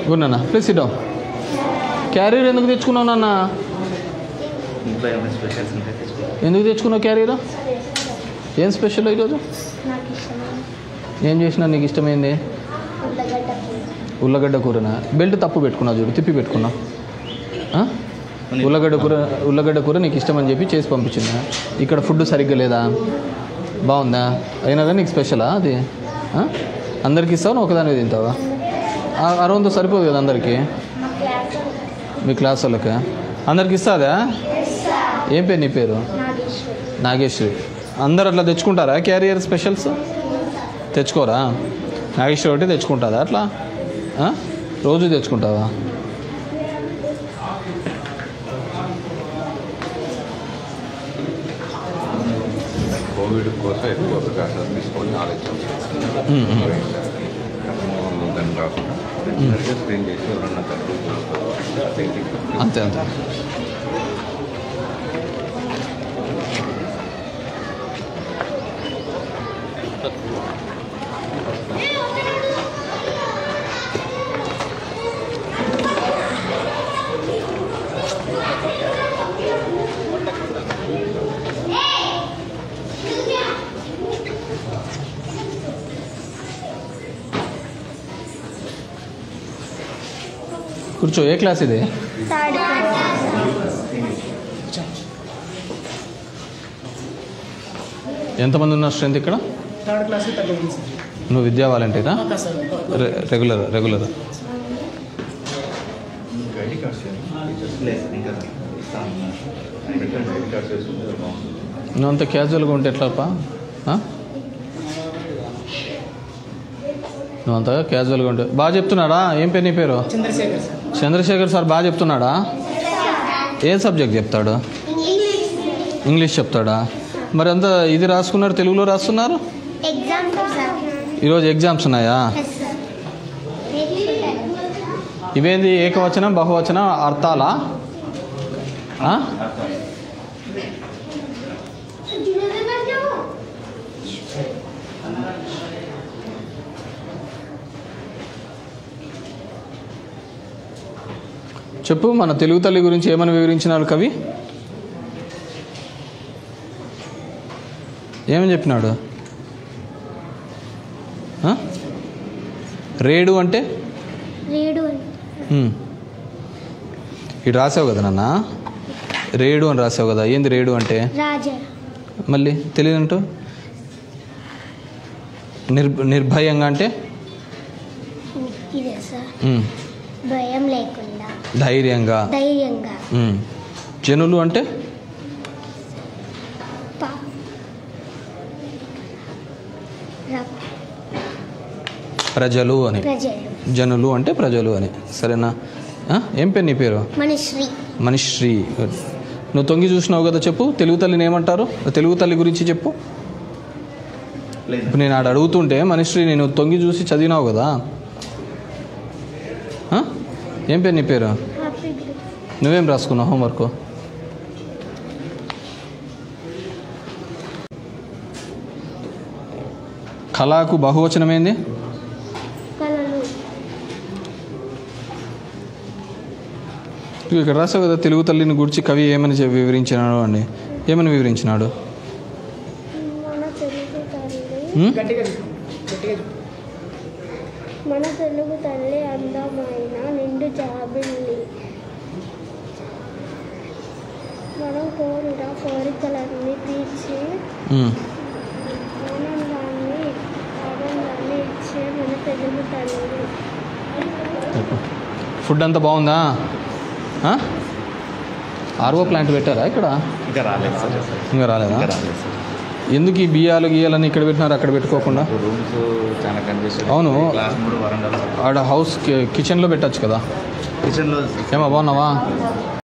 Good నాన్న please SIT down carrier ఎందుకు తెచ్చుకున్నావు నాన్న ఇంట్లో ఏమైనా స్పెషల్స్ ఉంటే తెచ్చుకో ఎందుకు తెచ్చుకున్నావు క్యారియర్ ఏం స్పెషల్ ఈరోజు నాకు ఇష్టమైన ఏం చేసినా నీకు ఇష్టమైంది ఉల్లగడ్డ కూర ఉల్లగడ్డ కూరనా బెల్ట్ తప్పు పెట్టుకున్నావు చూడు తిప్పి పెట్టుకున్నావు ఆ? ఉల్లగడ్డ కూర ఉల్లగడ్డ కూర నీకు ఇష్టమని చెప్పి చేసి పంపించిందా ఇక్కడ ఫుడ్ సరిగ్గా లేదా బాగుందా అయినా కానీ నీకు స్పెషలా అది ఆ? అందరికి ఇస్తావు నువ్వు ఒకదాని తింటావా ఆ- ఆ రోజు సరిపోదు కదా అందరికీ మా క్లాస్ మీ క్లాస్ వాళ్ళకి అందరికి ఇస్తాదా ఏం పేరు నీ పేరు నాగేశ్వరి నాగేశ్వరి అందరు అట్లా తెచ్చుకుంటారా క్యారియర్ స్పెషల్స్ తెచ్చుకోరా నాగేశ్వరి ఒకటి తెచ్చుకుంటుందా అట్లా ఆ? రోజు తెచ్చుకుంటావా కోవిడ్ కోసం ఎక్కువ ప్రికాషన్స్ తీసుకొని ఆలోచన మ్మ్, మ్మ్. దాన్ని కాకుండా స్క్రీన్ చేసి ఎవరన్నా తక్కువ అంతే అంతే కూర్చో ఏ క్లాస్ ఇది థర్డ్ క్లాస్ ఎంతమంది ఉన్నారు స్ట్రెంత్ ఇక్కడ థర్డ్ క్లాస్ తగ్గింది సార్ నువ్వు విద్యా వాలంటీరా ఓకే సార్ రె- regular regular ID cards teachers లేదు ఇంకా ఇస్తాను ఐడి కార్డ్స్ వేసుకుంటే బాగుంటుంది నువ్వు అంత క్యాజువల్గా ఉంటే ఎట్లాపా ఆ? నువ్వు అంతగా క్యాజువల్గా ఉంటే బాగా చెప్తున్నాడా ఏం పేరు నీ పేరు చంద్రశేఖర్ సార్ చంద్రశేఖర్ సార్ బాగా చెప్తున్నాడా ఏ సబ్జెక్ట్ చెప్తాడు ఇంగ్లీష్ చెప్తాడా మరి అంత ఇది రాసుకున్నారు తెలుగులో రాస్తున్నారు ఎగ్జామ్ సార్ ఈరోజు ఎగ్జామ్స్ ఉన్నాయా ఎస్ సార్ ఇవేంది ఏకవచనం బహువచనం అర్థాలా ఆ? చెప్పు మన తెలుగు తల్లి గురించి ఏమని వివరించినారు కవి ఏమని చెప్పినాడు ఆ? రేడు అంటే రేడు అని హ్మ్. ఇటు రాసావు కదా నాన్న రేడు అని రాసావు కదా ఏంది రేడు అంటే రాజా మళ్ళీ తెలియదంటూ నిర్ నిర్భయంగా అంటే ఇదే సార్ హ్మ్. భయం లేకుండా ధైర్యంగా ధైర్యంగా హ్మ్. జనులు అంటే ప- ర- ప్రజలు అని ప్రజలు జనులు అంటే ప్రజలు అని సరేనా ఆ? ఏం పేరు నీ పేరు మనిశ్రీ మనిశ్రీ Good. నువ్వు తొంగి చూసినావు కదా చెప్పు తెలుగు తల్లిని ఏమంటారు తెలుగు తల్లి గురించి చెప్పు లేదు ఇప్పుడు నేను ఆడ అడుగుతుంటే మనిశ్రీ నేను తొంగి చూసి చదివినావు కదా ఆ? ఏం పేరు నీ పేరు హ్యాపీ నువ్వేం రాసుకున్నావు హోంవర్క్ కళకు బహువచనం ఏంది కళలు ఇవి ఇక్కడ రాసావు కదా తెలుగు తల్లిని గురించి కవి ఏమని చె- వివరించినాడు అండి ఏమని వివరించినాడు మన తెలుగు తల్లి ఉం? గట్టిగా తీసుకోండి గట్టిగా చెప్పు. మన తెలుగు తల్లి అందమైన నిండు జాబిల్లి మనం కోరిన కోరికలన్నీ తీర్చి ఉం. ఆనందాన్ని ఆనందాన్ని ఇచ్చే మన తెలుగు తల్లి చెప్పు. ఫుడ్ అంతా బాగుందా ఆ? ఆర్ఓ ప్లాంట్ పెట్టారా ఇక్కడ ఇంకా రాలేదు సార్ ఇంకా రాలేదా ఇంకా రాలేదు సార్ ఎందుకు ఈ బియ్యాలు గియ్యాలని ఇక్కడ పెట్టినారు అక్కడ పెట్టుకోకుండా రూమ్స్ చాలా కనిపిస్తుంది అవును. క్లాస్ మూడు వరండాలో ఆడ హౌస్ కి- కిచెన్లో పెట్టచ్చు కదా కిచెన్లో ఏమా బాగున్నావా